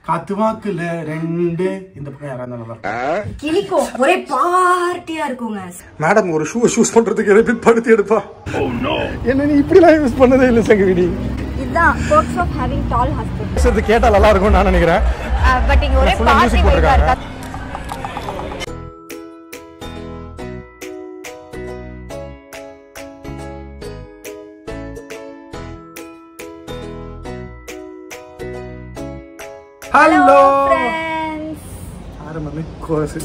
காத்து வாக்குல ரெண்டு இந்த பக்கம் யாரா இருந்தா நல்லா இருக்கும் கிளிக்கும் ஒரே பார்ட்டியா இருக்குங்க மேடம் ஒரு ஷூ ஷூஸ் பண்றதுக்கு எதை படுத்தி எடுப்பா என்ன நீ இப்படிலாம் யூஸ் பண்ணதே இல்லை சங்கவிடி இதுதான் perks of having tall husband பேசுறது கேட்டா நல்லா இருக்கும் நான் நினைக்கிறேன் பட் இங்க ஒரே Full ஆ music பார்ட்டி வைபா போட்டிருக்காங்க. இருக்கா ஹலோ ஃப்ரெண்ட்ஸ் ஆரம்பமே கோரஸ்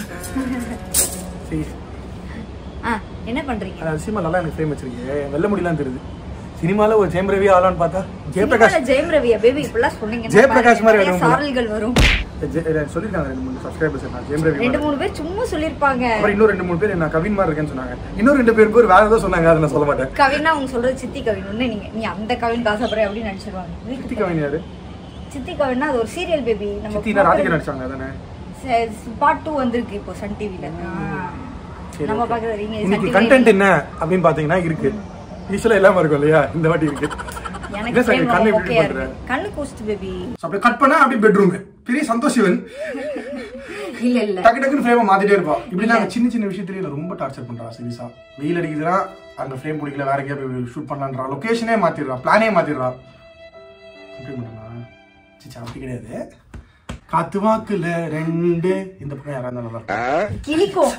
சரி ஆ என்ன பண்றீங்க அது அதிசயமா நல்லா எனக்கு ஃப்ரேம் வச்சிருக்கீங்க வெள்ள முடியலாம் தெரியுது சினிமால ஒரு ஜெயம் ரவி ஆளான்னு பார்த்தா ஜெயபிரகாஷ் சினிமால ஜெயம் ரவியா பேபி இப்படிலாம் சொன்னீங்கன்னா ஜெயபிரகாஷ் மாதிரி பாருங்க, நிறைய வேணும் போல. சாரல்கள் வரும் ஜெ- அஹ் சொல்லிருக்காங்க ரெண்டு மூணு சப்ஸ்கிரைபர்ஸ் நான் ஜெயம் ரவி ரெண்டு மாதிரி. மூணு பேர் சும்மா சொல்லிருப்பாங்க அப்புறம் இன்னும் ரெண்டு மூணு பேர் நான் கவின் மாதிரி இருக்கேன்னு சொன்னாங்க இன்னும் ரெண்டு பேர் பேர் வேற ஏதோ சொன்னாங்க அதை நான் சொல்ல மாட்டேன் கவின்னா அவங்க சொல்றது சித்தி கவின் ஒண்ணு நீங்க நீ அந்த கவின் காசப்படுற அப்படின்னு நினைச்சிருவாங்க சித்தி கவின் யாரு சித்தி கவின்னா அது ஒரு சீரியல் பேபி சித்தி தான் ராதிகா நடிச்சாங்க அதானே பார்ட் டூ வந்திருக்கு இப்போ சன் டிவில சரி, நம்ம okay. பாக்குறது நீங்க சன் இன்னைக்கு டிவி கண்டென்ட் என்ன அப்படின்னு பாத்தீங்கன்னா இருக்கு யூஸ்வலா இல்லாம இருக்கும் இல்லையா இந்த வாட்டி இருக்கு எனக்கு என்ன சார் frame கண்ணு ரொம்ப இப்படி ஓகேயா பண்ற இருக்கு கண்ணு கூஸ்ட் பேபி So, அப்படியே கட் பண்ணா அப்படியே பெட்ரூம் பெரிய சந்தோஷ் சிவன் இல்ல இல்ல டக்கு டக்குன்னு ஃப்ரேமை மாத்திட்டே இருப்பா இப்படி நாங்க சின்ன சின்ன விஷயத்துலயே என்னை ரொம்ப டார்ச்சர் பண்றா சீரியஸா வெயில் அடிக்குதுன்னா அந்த ஃப்ரேம் பிடிக்கல வேற எங்கேயா போய் ஷூட் பண்ணலான்றா லொகேஷனே மாத்திடுறா பிளானே மாத்திடுறா கம்ப்ளீட் பண்ணலாம் சிச்சா அப்படி கிடையாது காத்து வாக்குல ரெண்டு இந்த பக்கம் யாரா இருந்தா நல்லா இருக்கும் கிளிக்கும்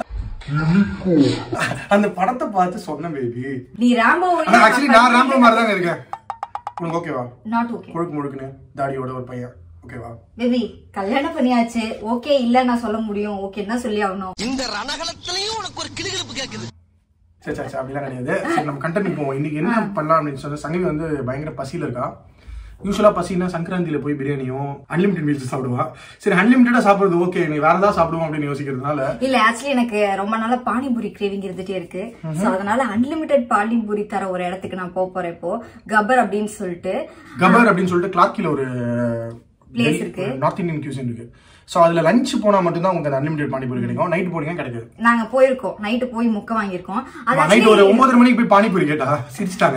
அந்த படத்தை பார்த்து சொன்னேன் பேபி நீ ராம்போ ஆனா ஆக்சுவலி நான் ராம்போ மாதிரி தாங்க இருக்கேன் உனக்கு ஓகேவா நாட் ஓகே முழுக்கு முழுக்குன்னு தாடியோட ஒரு பையன் ஓகேவா பேபி கல்யாணம் பண்ணியாச்சு ஓகே இல்ல நான் சொல்ல முடியும் ஓகேன்னா சொல்லி ஆகணும் இந்த ரணகலத்திலையும் உனக்கு ஒரு கிளுகிழப்பு கேக்குது சரி சரி சரி அப்படிலாம் கிடையாது சரி நம்ம கண்டென்ட் போவோம் இன்னைக்கு என்ன பண்ணலாம் அப்படின்னு சொல்லி சங்கவி வந்து பயங்கர பசியில இருக்கா யூஸ்வலா பசினா சங்கராந்தியில போய் பிரியாணியும் அன்லிமிட்டட் மீல்ஸ் சாப்பிடுவா சரி அன்லிமிட்டடா சாப்பிடுறது ஓகே நீ வேற ஏதாவது சாப்பிடுவோம் அப்படின்னு யோசிக்கிறதுனால இல்ல ஆக்சுவலி எனக்கு ரொம்ப நாளா பானிபூரி கிரேவிங் இருந்துட்டே இருக்கு சோ அதனால அன்லிமிட்டெட் பானிபூரி தர ஒரு இடத்துக்கு நான் போக போறேன் இப்போ கபர் அப்படின்னு சொல்லிட்டு கபர் அப்படின்னு சொல்லிட்டு கிளாக்கில ஒரு Place இருக்கு. நார்த் இந்தியன் கியூசின் இருக்கு சோ அதுல லஞ்ச் போனா மட்டும் தான் உங்களுக்கு அந்த அன்லிமிட்டட் பானிபூரி கிடைக்கும் நைட் போனீங்க கிடைக்காது நாங்க போயிருக்கோம் நைட்டு போய் முக்க வாங்கியிருக்கோம் அது நைட் ஒரு actually- ஒன்பதரை மணிக்கு போய் பானிபூரி கேட்டா சிரிச்சிட்டாங்க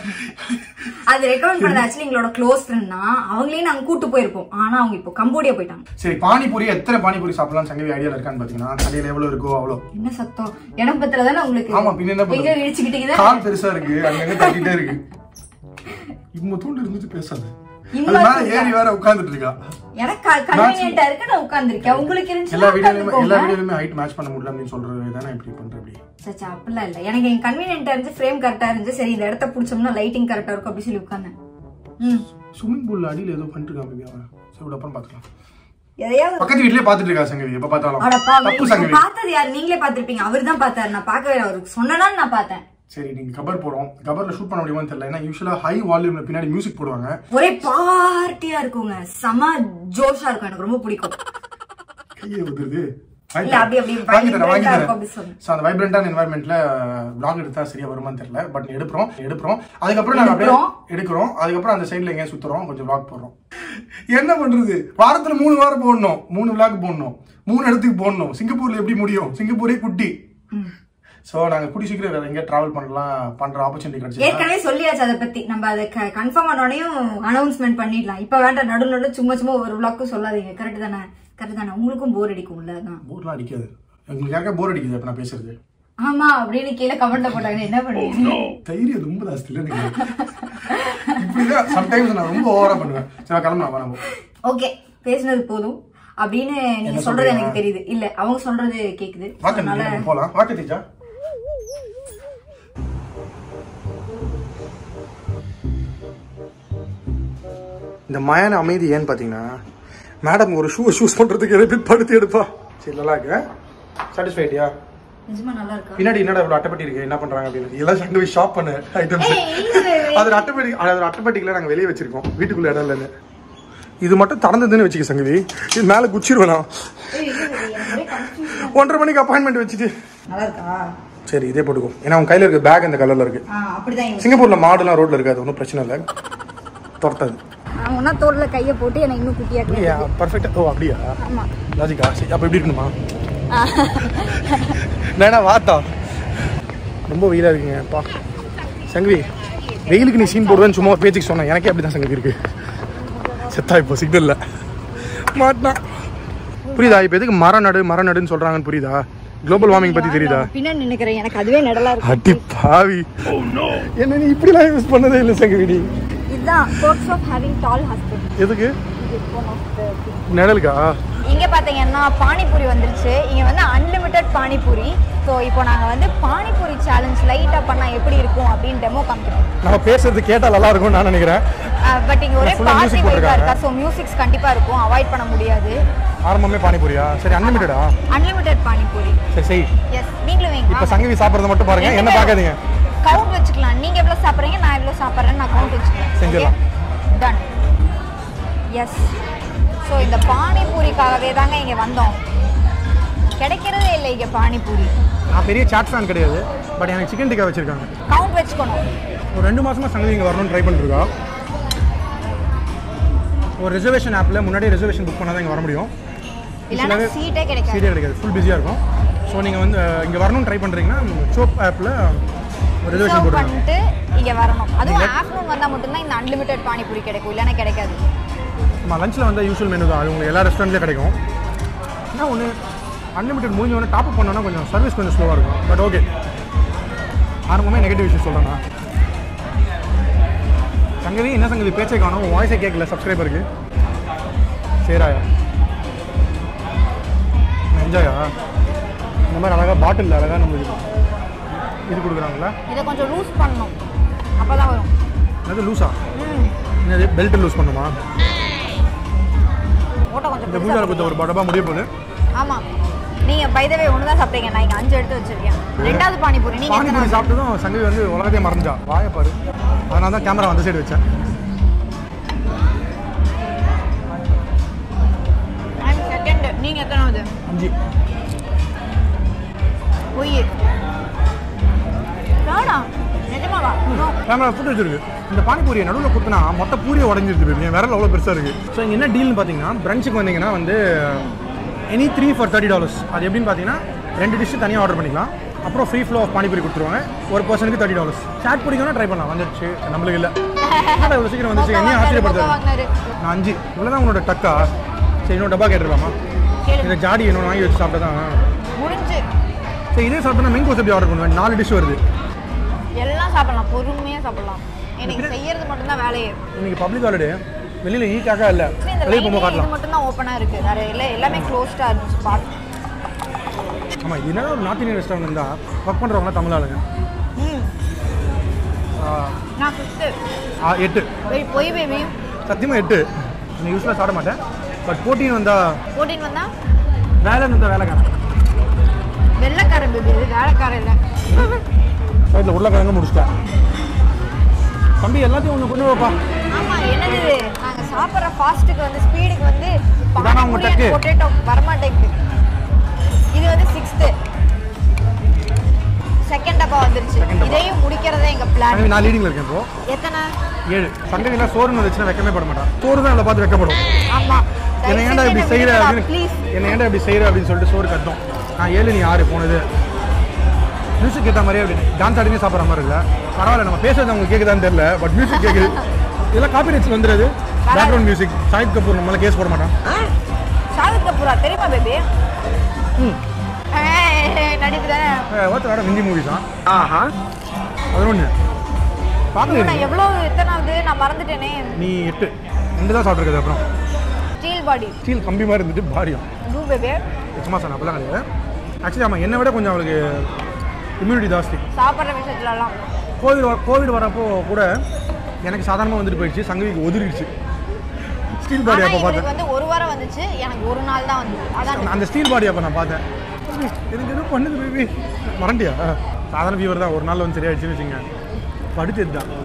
அது ரெக்கமெண்ட் பண்ணது ஆக்சுவலி எங்களோட க்ளோஸ் ஃப்ரெண்ட் தான் அவங்களையும் நாங்க கூட்டு போயிருப்போம் ஆனா அவங்க இப்போ கம்போடியா போயிட்டாங்க சரி பானிபூரி எத்தனை பானிபூரி சாப்பிடலாம் சங்கவி ஐடியால இருக்கான்னு பாத்தீங்கன்னா கடையில எவ்வளவு இருக்கோ அவ்வளோ என்ன சத்தம் இடம் பத்தில தானே உங்களுக்கு ஆமா பின்ன என்ன எங்க பண்றது? இடிச்சுக்கிட்டீங்க கால் பெருசா இருக்கு அங்கங்க தட்டிட்டே இருக்கு இம்ம தூண்டு இருந்துட்டு பேசாது இம்ம அது மேல தூண்டா? ஏறி வேற உட்கார்ந்துட்டு இருக்கா எனக்கு கன்வீனியன்ட்டா இருக்கு நான் உட்கார்ந்திருக்கேன் உங்களுக்கு எல்லா இருந்துச்சுன்னா வீடியோலயுமே எல்லா உட்கார்ந்துக்கோங்க வீடியோலயுமே ஹைட் மேட்ச் பண்ண முடியல அப்படின்னு சொல்றது தானே இப்படி பண்ற அப்படி சச்சா அப்படிலாம் இல்ல எனக்கு என் கன்வீனியன்ட்டா இருந்துச்சு ஃப்ரேம் கரெக்டா இருந்துச்சு சரி இந்த இடத்த பிடிச்சோம்னா லைட்டிங் கரெக்டா இருக்கும் அப்படி சொல்லி உட்கார்ந்தேன் ம் ஸ்விம்மிங் பூல்ல அடியில ஏதோ பண்ணிட்டு இருக்கான் baby அவன் சரி விட அப்புறம் பாத்துக்கலாம் எதையாவது பக்கத்து வீட்லயே பாத்துட்டு இருக்கா சங்கவி எப்ப பார்த்தாலும் அடப்பா தப்பு சங்கவி பார்த்தது யார் நீங்களே பார்த்திருப்பீங்க அவர் தான் பார்த்தாரு நான் பார்க்கவே இல்லை. அவருக்கு சொன்னனால நான் பார்த்தேன் சரி நீங்க கபர் போறோம் கபர்ல ஷூட் பண்ண முடியுமான்னு தெரியல ஏன்னா யூஸ்வலா ஹை வால்யூம்ல பின்னாடி மியூசிக் போடுவாங்க ஒரே பார்ட்டியா இருக்குங்க செம ஜோஷா இருக்கும் எனக்கு ரொம்ப பிடிக்கும் கையே உதிருது இல்ல, அப்படி, அப்படி வாங்கி தரேன் வாங்கி vibrant-ஆ தரேன் இருக்கும் அப்படி சொல்லு. ஸோ அந்த வைப்ரண்டான என்வாயர்மெண்ட்ல vlog எடுத்தா சரியா வருமான்னு தெரியல பட் எடுக்கிறோம் எடுக்கிறோம் அதுக்கப்புறம் நாங்க அப்படியே எடுக்கிறோம். எடுக்கிறோம் அதுக்கப்புறம் அந்த சைடுல எங்கேயும் சுத்துறோம் கொஞ்சம் vlog போடுறோம் என்ன பண்றது வாரத்துல மூணு வாரம் போடணும் மூணு vlog போடணும் மூணு இடத்துக்கு போடணும் சிங்கப்பூர்ல எப்படி முடியும் சிங்கப்பூரே குட்டி சோ நாங்க கூடி சீக்கிரம் வேற எங்கேயா டிராவல் பண்ணலாம் பண்ற ஆப்பர்ச்சுனிட்டி கிடைச்சு ஏற்கனவே சொல்லியாச்சு அதை பத்தி நம்ம அதை கன்ஃபார்ம் ஆனோடனையும் அனௌன்ஸ்மெண்ட் பண்ணிடலாம் இப்ப வேண்டாம் நடு நடு சும்மா சும்மா ஒரு விளாக்கும் சொல்லாதீங்க கரெக்ட் தானே கரெக்ட் தானே உங்களுக்கும் போர் அடிக்கும்ல அதான் போர்லாம் அடிக்காது உங்களுக்கு யாருக்கா போர் அடிக்குது இப்ப நான் பேசுறது ஆமா அப்படின்னு கீழே கமெண்ட்ல போட்டாங்க என்ன பண்ணுவீங்க தைரியம் ரொம்ப ஜாஸ்தி இல்லை எனக்கு இப்படிதான் சம்டைம்ஸ் நான் ரொம்ப ஓவரா பண்ணுவேன் சரி கிளம்பலாம் நம்ம ஓகே பேசுனது போதும் அப்படின்னு நீங்க என்ன சொல்றது சொல்றீங்க? எனக்கு தெரியுது இல்ல அவங்க சொல்றது கேக்குது வாக்க அதனால நம்ம போலாம் வாக்க தீஜா இந்த மயான அமைதி ஏன்னு பாத்தீங்கன்னா மேடம் ஒரு ஷூ ஷூஸ் பண்றதுக்கு எதை போய் படுத்து எடுப்பா சரி நல்லா இருக்கு சாட்டிஸ்ஃபைடியா நிஜமா நல்லா இருக்கா பின்னாடி என்னடா இவ்வளவு அட்டைப்பட்டி இருக்கு என்ன பண்றாங்க அப்படின்னு எல்லாம் சங்க போய் ஷாப் பண்ண ஐட்டம்ஸ் ஏய், இல்ல, இல்ல. அது ஒரு அட்டைப்பட்டி அது ஒரு அட்டைப்பட்டிக்குள்ள நாங்க வெளியே வச்சிருக்கோம் வீட்டுக்குள்ள இடம் இல்லைன்னு இது மட்டும் திறந்ததுன்னு வச்சுக்க சங்கவி இது மேல குச்சிருவேன் நான் ஏய், இல்ல, இல்ல, எனக்கு ஒரே confusion ஆ ஒன்றரை மணிக்கு அப்பாயின்மெண்ட் வச்சுட்டு இருக்கு. நல்லா இருக்கா சரி இதே போட்டுக்கோ ஏன்னா உன் கையில இருக்க பேக் இந்த கலர்ல இருக்கு ஆ, அப்படிதான் இவங்க. சிங்கப்பூர்ல மாடுலாம் ரோட்ல இருக்காது ஒன்றும் பிரச்சனை இல்லை துரத்தாது நான் ஒன்னா தோல்ல கைய போட்டு எனக்கு இன்னும் குட்டியா பர்ஃபெக்டா ஓ அப்படியா ஆமா லாஜிக்கா சரி அப்போ எப்படி இருக்கணுமா நானா வாத்தா ரொம்ப வெயிலா இருக்குங்க அப்பா சங்கவி வெயிலுக்கு நீ சீன் போடுவேன்னு சும்மா பேச்சுக்கு சொன்னேன் எனக்கே அப்படிதான் சங்கவி இருக்கு செத்தா இப்போ சிக்னல்ல மாட்டினான் புரியுதா இப்போ எதுக்கு மரம் நடு மரம் நடுன்னு சொல்றாங்கன்னு புரியுதா குளோபல் வார்மிங் பத்தி தெரியுதா பின்னாடி நினைக்கிறேன் எனக்கு அதுவே நடலா இருக்கு அடி பாவி என்ன நீ இப்படிலாம் யூஸ் பண்ணதே இல்லை சங்கவிடி இதுதான் perks of having tall husband எதுக்கு இது is one of the things. நிழலுக்கா இங்க பாத்தீங்கன்னா பானிபூரி வந்துருச்சு இங்க வந்து அன்லிமிட்டெட் பானிபூரி ஸோ இப்போ நாங்க வந்து பானிபூரி சேலஞ்ச் லைட்டா பண்ணா எப்படி இருக்கும் அப்படின்னு டெமோ காமிக்கிறோம் நம்ம பேசுறது கேட்டா நல்லா இருக்கும்னு நான் நினைக்கிறேன் பட் இங்க ஒரே full ஆ music பார்ட்டி வைபா போட்டிருக்காங்க. இருக்கா ஸோ மியூசிக்ஸ் கண்டிப்பா இருக்கும் அவாய்ட் பண்ண முடியாது ஆரம்பமே பானிபூரியா சரி அன்லிமிட்டடா அன்லிமிட்டெட் பானிபூரி சரி செய் எஸ் நீங்களும் இப்போ வைங்க சங்கவி சாப்பிட்றத மட்டும் பாருங்க என்ன பார்க்காதீங்க கவுண்ட் வச்சுக்கலாம் நீங்க எவ்வளவு சாப்பிடுறீங்க நான் எவ்வளவு சாப்பிடுறேன் நான் கவுண்ட் வச்சுக்கிறேன் செஞ்சிடலாம். டன் எஸ் ஸோ இந்த பானிபூரிக்காகவே தாங்க இங்க வந்தோம் கிடைக்கிறதே இல்லை இங்க பானிபூரி நான் பெரிய சாட் ஃபேன் கிடையாது பட் எனக்கு சிக்கன் டிக்கா வச்சிருக்காங்க கவுண்ட் வச்சுக்கணும் ஒரு ரெண்டு மாசமா சங்கவி இங்கே வரணும்னு ட்ரை பண்ணிருக்கா ஒரு ரிசர்வேஷன் ஆப்பில் முன்னாடியே ரிசர்வேஷன் புக் பண்ணால் தான் இங்கே வர முடியும் இல்லைன்னா சீட்டே கிடைக்காது சீட்டே கிடைக்காது ஃபுல் பிஸியாக இருக்கும் ஸோ நீங்கள் வந்து இங்கே வரணும்னு ட்ரை பண்ணுறீங்கன்னா சோப் ஆப்பில் ஒரு ரிசர்வேஷன் ரிசர்வ் போட்டுருங்க பண்ணிட்டு இங்க வரணும் அதுவும் ஆஃப்டர்நூன் வந்தா மட்டும்தான் இந்த அன்லிமிட்டெட் பானிபூரி கிடைக்கும் இல்லைன்னா கிடைக்காது நம்ம லஞ்சில் வந்து யூஷுவல் மெனு தான் அது உங்களுக்கு எல்லா ரெஸ்டாரண்ட்லேயும் கிடைக்கும் என்ன ஒன்று அன்லிமிட்டட் முடிஞ்ச உடனே டாப் பண்ணோன்னா கொஞ்சம் சர்வீஸ் கொஞ்சம் ஸ்லோவாக இருக்கும் பட் ஓகே ஆரம்பமே நெகட்டிவ் விஷயம் சொல்கிறேண்ணா சங்கவி என்ன சங்கவி பேச்சை காணும் வாய்ஸே கேட்கல சப்ஸ்கிரைபருக்கு சேராயா என்ஜாயா இந்த மாதிரி அழகாக பாட்டில் அழகாக நம்மளுக்கு இது கொடுக்குறாங்களா இதை கொஞ்சம் லூஸ் பண்ணணும் அப்பதான் வரும் என்னது லூஸா ம் என்னது பெல்ட் லூஸ் பண்ணுமா ஓட்ட கொஞ்சம் இந்த பெருசா பூஜாவில் கொடுத்த ஒரு படபா முடிய போகுது ஆமா நீங்க பைதவே ஒன்று தான் சாப்பிட்டீங்க நான் இங்க அஞ்சு எடுத்து வச்சிருக்கேன் ரெண்டாவது பானிபூரி நீங்க பானிபூரி எத்தனை சாப்பிட்டதும் சங்கவி வந்து உலகத்தையே மறந்துட்டா வாயை பாரு அதனால தான் கேமரா அந்த சைடு வச்சேன் செகண்ட் நீங்க எத்தனாவது அஞ்சு பொய் வேணாம் நிஜமாவா No. கேமரா ஃபுட் வச்சிருக்கு இந்த பானிபூரியை நடுவில் கொடுத்தனா மொத்த பூரியை உடஞ்சிருது baby. என் விரல் அவ்வளோ பெருசாக இருக்குது ஸோ இங்கே என்ன டீல்னு பார்த்தீங்கன்னா பிரஞ்சுக்கு வந்தீங்கன்னா வந்து any three for thirty dollars அது எப்படின்னு பார்த்தீங்கன்னா ரெண்டு டிஷ்ஷு தனியாக ஆர்டர் பண்ணிக்கலாம் அப்புறம் ஃப்ரீ ஃப்ளோ ஆஃப் பானிபூரி கொடுத்துருவாங்க ஒரு பர்சனுக்கு தேர்ட்டி டாலர்ஸ் சாட் பிடிக்கணும் ட்ரை பண்ணலாம் வந்துடுச்சு நம்மளுக்கு இல்லை இவ்வளோ சீக்கிரம் வந்துச்சு என்னையும் மொக்க ஆச்சரியப்படுத்தாது வாங்கினாரு நான் அஞ்சு இவ்வளோதான் உன்னோட டக்கா சரி இன்னொரு டப்பா கேட்டுருலாமா கேளுங்க இந்த ஜாடி இன்னொன்று வாங்கி வச்சு சாப்பிட்டா தான் முடிஞ்சு சரி இதே சாப்பிட்டா மெங்கோஸ் எப்படி ஆர்டர் பண்ணுவேன் நாலு டிஷ் வருது எல்லாம் சாப்பிடலாம் பொறுமையா சாப்பிடலாம் எனக்கு செய்யறது மட்டும்தான் வேலையே இன்னைக்கு பப்ளிக் ஹாலிடே வெளியில் ஈ காக்கா இல்லை Actually, இந்த வெளியே line போகும்போது இது காட்டலாம் மட்டும் தான் ஓப்பனா இருக்கு வேற இல்லை எல்லாமே க்ளோஸ்டா இருந்துச்சு பார்த்து ஆமாம் இதனால ஒரு நார்த் இந்தியன் ரெஸ்டாரண்ட் இருந்தால் ஒர்க் பண்ணுறவங்களாம் தமிழ் ஆளுங்க ம் ஆ, நான் ஃபிஃப்த்து ஆ, எட்டு வெய் பொய் பேபி சத்தியமாக எட்டு நான் யூஸ்வலாக சாப்பிட மாட்டேன் பட் போட்டின்னு வந்தால் போட்டின்னு வந்தா வேலைன்னு வந்தால் வேலைக்காரன் வெள்ளைக்காரன் பேபி அது வேலைக்காரன் இல்லை சைடில் உருளைக்கிழங்கு முடிச்சிட்டேன் தம்பி எல்லாத்தையும் ஒன்று கொண்டு வைப்பா ஆமா என்னது இது? நாங்க சாப்பிடுற ஃபாஸ்ட்டுக்கு வந்து ஸ்பீடுக்கு வந்து இதானா உங்க டக்கு? பொட்டேட்டோ வரமாட்டேங்குது இது வந்து சிக்ஸ்த்து செகண்ட் டப்பா வந்துருச்சு Second டப்பா. இதையும் முடிக்கிறதே எங்க பிளான் சங்கவி நான் லீடிங்கில் இருக்கேன் இப்போ எத்தனை ஏழு சங்கவினா சோறுன்னு வந்துச்சுன்னா வைக்கவே பட மாட்டான் சோறு தான் அதில் பார்த்து வைக்கப்படும் ஆமா என்னை ஏன்டா இப்படி செய்கிற அப்படின்னு ப்ளீஸ் என்னை ஏன்டா இப்படி செய்கிற அப்படின்னு சொல்லிட்டு சோறு கட்டும் நான் ஏழு நீ ஆறு போனது மியூசிக் கேட்ட மாதிரியே அப்படி டான்ஸ் ஆடினே சாப்பிட்ற மாதிரி இல்லை பரவாயில்ல நம்ம பேசுறது அவங்க கேட்குதான்னு தெரியல பட் மியூசிக் கேட்குது இதெல்லாம் காப்பி ரைட்ஸ் வந்துடுது பேக்ரவுண்ட் மியூசிக் சாயித் கபூர் நம்மளால கேஸ் போட மாட்டான் ஷாருக் கபூரா தெரியுமா பேபி ம் நடிப்பு தானே ஓத்த வேற ஹிந்தி மூவிஸ் தான் ஆஹா பதினொன்று பார்க்கல நான் எவ்வளோ எத்தனாவது நான் மறந்துட்டேனே நீ எட்டு ரெண்டு தான் சாப்பிட்ருக்குது அப்புறம் ஸ்டீல் பாடி ஸ்டீல் கம்பி மாதிரி இருந்துட்டு பாடியும் டூ பேபி சும்மா சொன்ன அப்பெல்லாம் கிடையாது ஆக்சுவலி ஆமாம் என்னை விட கொஞ்சம் அவளுக்கு இம்யூனிட்டி ஜாஸ்தி சாப்பிட்ற விஷயத்துலலாம் கோவிட் வ- கோவிட் வரப்போ கூட எனக்கு சாதாரணமாக வந்துட்டு போயிடுச்சு சங்கவிக்கு ஒதுரிடுச்சு ஸ்டீல் பாடி ஆனா அப்போ இவருக்கு பார்த்தேன் வந்து ஒரு வாரம் வந்துச்சு எனக்கு ஒரு நாள் தான் வந்துச்சு அதான் அந்த ஸ்டீல் பாடி அப்போ நான் பார்த்தேன் எனக்கு எதுவும் பண்ணுது பேபி மறண்டியா சாதாரண ஃபீவர் தான் ஒரு நாள் வந்து சரியாயிடுச்சுன்னு வச்சுங்க படுத்து தான்